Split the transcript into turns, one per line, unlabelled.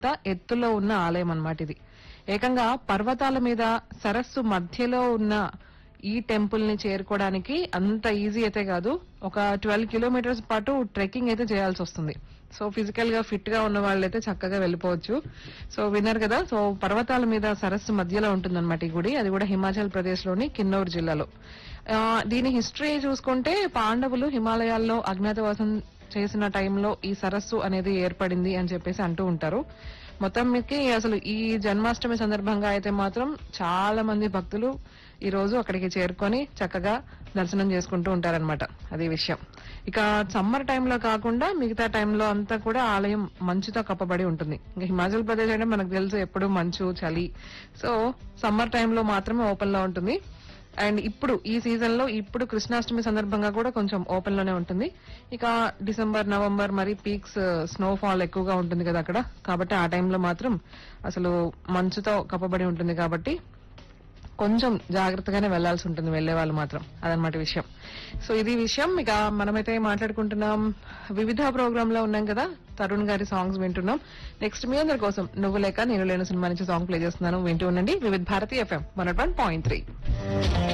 అంత ఎత్తులో ఉన్న ఆలయం అన్నమాట ఇది ఏకంగా పర్వతాల మీద సరస్సు మధ్యలో ఉన్న ఈ టెంపుల్ ని చేరుకోవడానికి అంత ఈజీ అయితే కాదు ఒక ట్వెల్వ్ కిలోమీటర్స్ పాటు ట్రెక్కింగ్ అయితే చేయాల్సి వస్తుంది సో ఫిజికల్ గా ఫిట్ గా ఉన్న వాళ్ళైతే చక్కగా వెళ్ళిపోవచ్చు సో విన్నారు కదా సో పర్వతాల మీద సరస్సు మధ్యలో ఉంటుందన్నమాట ఈ గుడి అది కూడా హిమాచల్ ప్రదేశ్ లోని కిన్నౌర్ జిల్లాలో ఆ, దీని హిస్టరీ చూసుకుంటే పాండవులు హిమాలయాల్లో అజ్ఞాతవాసం చేసిన టైంలో ఈ సరస్సు అనేది ఏర్పడింది అని చెప్పేసి అంటూ ఉంటారు మొత్తం మీదకి అసలు ఈ జన్మాష్టమి సందర్భంగా అయితే మాత్రం చాలా మంది భక్తులు ఈ రోజు అక్కడికి చేరుకొని చక్కగా దర్శనం చేసుకుంటూ ఉంటారన్నమాట అది విషయం ఇక సమ్మర్ టైంలో కాకుండా మిగతా టైంలో అంతా కూడా ఆలయం మంచుతో కప్పబడి ఉంటుంది ఇంకా హిమాచల్ ప్రదేశ్ అంటే మనకు తెలుసు ఎప్పుడు మంచు చలి సో సమ్మర్ టైంలో మాత్రమే ఓపెన్ లో ఉంటుంది అండ్ ఇప్పుడు ఈ సీజన్ లో ఇప్పుడు కృష్ణాష్టమి సందర్భంగా కూడా కొంచెం ఓపెన్ లోనే ఉంటుంది ఇక డిసెంబర్ నవంబర్ మరి పీక్స్ స్నోఫాల్ ఎక్కువగా ఉంటుంది కదా అక్కడ కాబట్టి ఆ టైంలో మాత్రం అసలు మంచుతో కప్పబడి ఉంటుంది కాబట్టి కొంచెం జాగ్రత్తగానే వెళ్లాల్సి ఉంటుంది వెళ్లే వాళ్ళు మాత్రం అదనమాట విషయం సో ఇది విషయం ఇక మనమైతే మాట్లాడుకుంటున్నాం వివిధ ప్రోగ్రామ్ లో ఉన్నాం కదా తరుణ్ గారి సాంగ్స్ వింటున్నాం నెక్స్ట్ మీ అందరి కోసం నువ్వు లేక నేను లేని సినిమా నుంచి సాంగ్ ప్లే చేస్తున్నాను వింటూ ఉండండి Vividh Bharati FM one point three